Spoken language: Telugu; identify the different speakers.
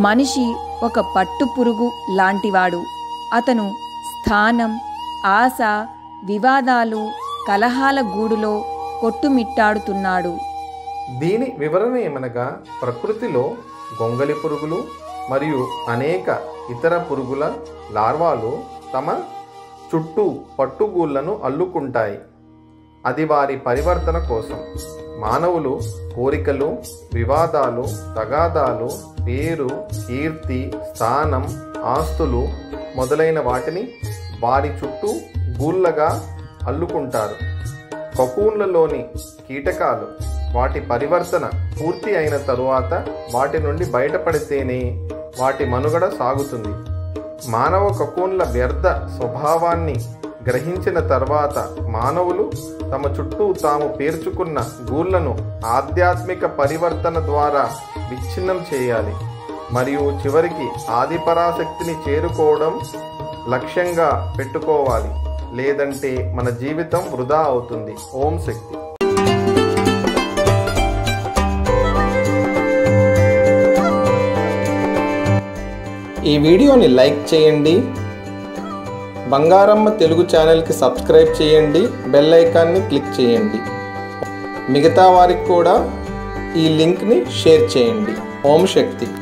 Speaker 1: మనిషి ఒక పట్టు పురుగు లాంటివాడు అతను స్థానం ఆశ వివాదాలు కలహాల గూడులో కొట్టుమిట్టాడుతున్నాడు
Speaker 2: దీని వివరణ ఏమనగా ప్రకృతిలో గొంగలి పురుగులు మరియు అనేక ఇతర పురుగుల లార్వాలు తమ చుట్టూ పట్టుగూళ్ళను అల్లుకుంటాయి అది వారి పరివర్తన కోసం మానవులు కోరికలు వివాదాలు తగాదాలు పేరు కీర్తి స్థానం ఆస్తులు మొదలైన వాటిని వారి చుట్టూ గూళ్ళగా అల్లుకుంటారు కకూన్లలోని కీటకాలు వాటి పరివర్తన పూర్తి అయిన తరువాత వాటి నుండి బయటపడితేనే వాటి మనుగడ సాగుతుంది మానవ కకూన్ల వ్యర్థ స్వభావాన్ని గ్రహించిన తర్వాత మానవులు తమ చుట్టూ తాము పేర్చుకున్న గూళ్ళను ఆధ్యాత్మిక పరివర్తన ద్వారా విచ్ఛిన్నం చేయాలి మరియు చివరికి ఆదిపరాశక్తిని చేరుకోవడం లక్ష్యంగా పెట్టుకోవాలి లేదంటే మన జీవితం వృధా అవుతుంది ఓం శక్తి ఈ వీడియోని లైక్ చేయండి బంగారమ్మ తెలుగు ఛానల్కి సబ్స్క్రైబ్ చేయండి బెల్ ఐకాన్ని క్లిక్ చేయండి మిగతా వారికి కూడా ఈ లింక్ని షేర్ చేయండి ఓం శక్తి